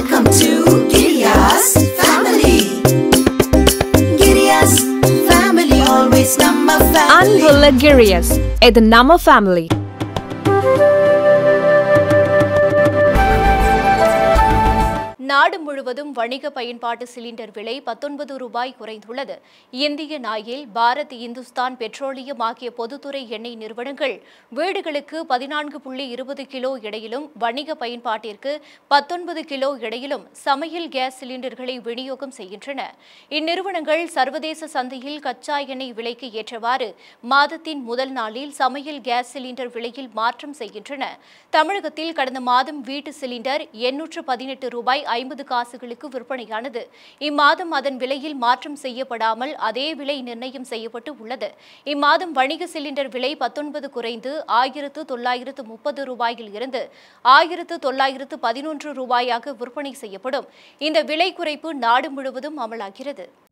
Welcome to Giriya's family. Giriya's family, always number family. அன்புள்ள கிரியஸ் இது நம்ம ஃபேமிலி நாடு முழுவதும் வணிக பயன்பாட்டு சிலிண்டர் விலை பத்தொன்பது ரூபாய் குறைந்துள்ளது இந்திய நாயில் பாரத் இந்துஸ்தான் பெட்ரோலியம் ஆகிய பொதுத்துறை எண்ணெய் நிறுவனங்கள் வீடுகளுக்கு பதினான்கு புள்ளி இருபது கிலோ எடையிலும் வணிக பயன்பாட்டிற்கு பத்தொன்பது கிலோ எடையிலும் சமையல் கேஸ் சிலிண்டர்களை விநியோகம் செய்கின்றன இந்நிறுவனங்கள் சர்வதேச சந்தையில் கச்சா எண்ணெய் விலைக்கு ஏற்றவாறு மாதத்தின் முதல் நாளில் சமையல் கேஸ் சிலிண்டர் விலையில் மாற்றம் செய்கின்றன தமிழகத்தில் கடந்த மாதம் வீட்டு சிலிண்டர் எண்ணூற்று பதினெட்டு ரூபாய் ஐம்பது காசுகளுக்கு விற்பனையானது இம்மாதம் அதன் விலையில் மாற்றம் செய்யப்படாமல் அதே விலை நிர்ணயம் செய்யப்பட்டு உள்ளது இம்மாதம் வணிக சிலிண்டர் விலை பத்தொன்பது குறைந்து ஆயிரத்து தொள்ளாயிரத்து முப்பது ரூபாயில் இருந்து ஆயிரத்து தொள்ளாயிரத்து பதினொன்று ரூபாயாக விற்பனை செய்யப்படும் இந்த விலை குறைப்பு நாடு முழுவதும் அமலாகிறது